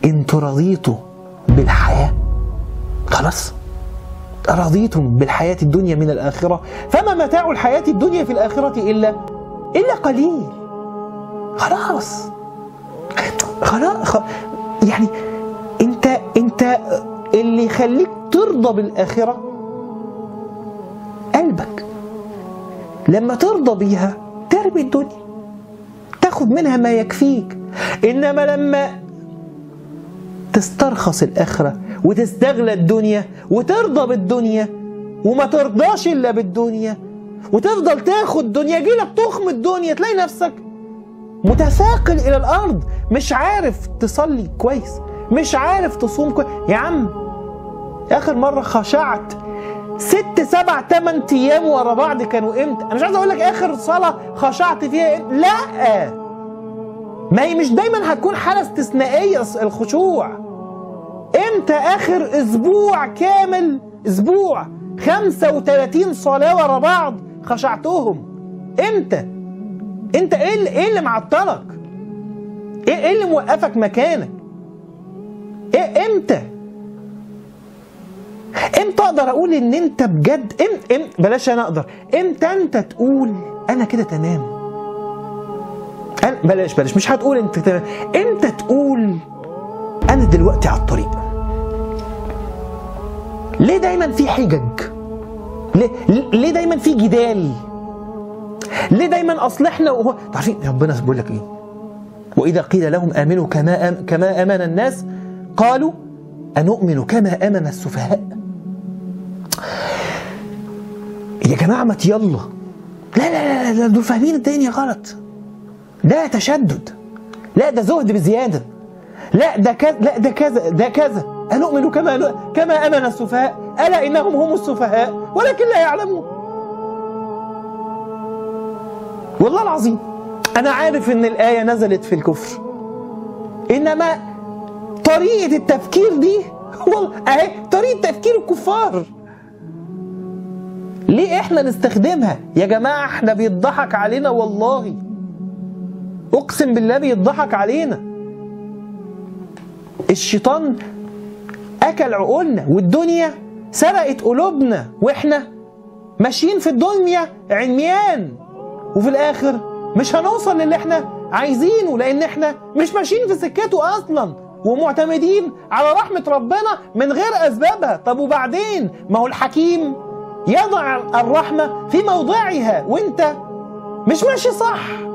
انتوا رضيتوا بالحياة خلاص رضيتم بالحياة الدنيا من الآخرة فما متاع الحياة الدنيا في الآخرة إلا إلا قليل خلاص خلاص خ... يعني انت انت اللي يخليك ترضى بالآخرة قلبك لما ترضى بيها ترمي الدنيا تاخد منها ما يكفيك انما لما تسترخص الاخره وتستغلى الدنيا وترضى بالدنيا وما ترضاش الا بالدنيا وتفضل تاخد دنيا يجيلك تخم الدنيا تلاقي نفسك متثاقل الى الارض مش عارف تصلي كويس مش عارف تصوم كويس يا عم اخر مره خشعت ست سبع تمن ايام ورا بعض كانوا امتى؟ انا مش عايز اقول لك اخر صلاه خشعت فيها امتى؟ لا ما هي مش دايما هتكون حاله استثنائيه الخشوع امتى اخر اسبوع كامل اسبوع 35 صلاه ورا بعض خشعتهم امتى؟ انت ايه اللي, إيه اللي معطلك؟ ايه ايه اللي موقفك مكانك؟ ايه امتى؟ امتى اقدر اقول ان انت بجد ام ام بلاش انا اقدر امتى انت تقول انا كده تمام أنا بلاش بلاش مش هتقول انت تمام امتى تقول انا دلوقتي على الطريق ليه دايما في حجج ليه, ليه دايما في جدال ليه دايما اصل احنا وهو عارفين ربنا بيقول لك ايه واذا قيل لهم امنوا كما أم كما امن الناس قالوا أنؤمن كما آمن السفهاء يا جماعة ما يلا لا لا لا لا دول فاهمين الدنيا غلط ده تشدد لا ده زهد بزيادة لا ده كذا لا ده كذا ده كذا أنؤمن كما كما آمن السفهاء ألا إنهم هم السفهاء ولكن لا يعلمون والله العظيم أنا عارف إن الآية نزلت في الكفر إنما طريقة التفكير دي والله اهي طريقة تفكير الكفار ليه احنا نستخدمها يا جماعة احنا بيضحك علينا والله اقسم بالله بيضحك علينا الشيطان اكل عقولنا والدنيا سرقت قلوبنا واحنا ماشيين في الدنيا عميان وفي الاخر مش هنوصل للي احنا عايزينه لان احنا مش ماشيين في سكته اصلا ومعتمدين على رحمة ربنا من غير أسبابها طب وبعدين ما هو الحكيم يضع الرحمة في موضعها وانت مش ماشي صح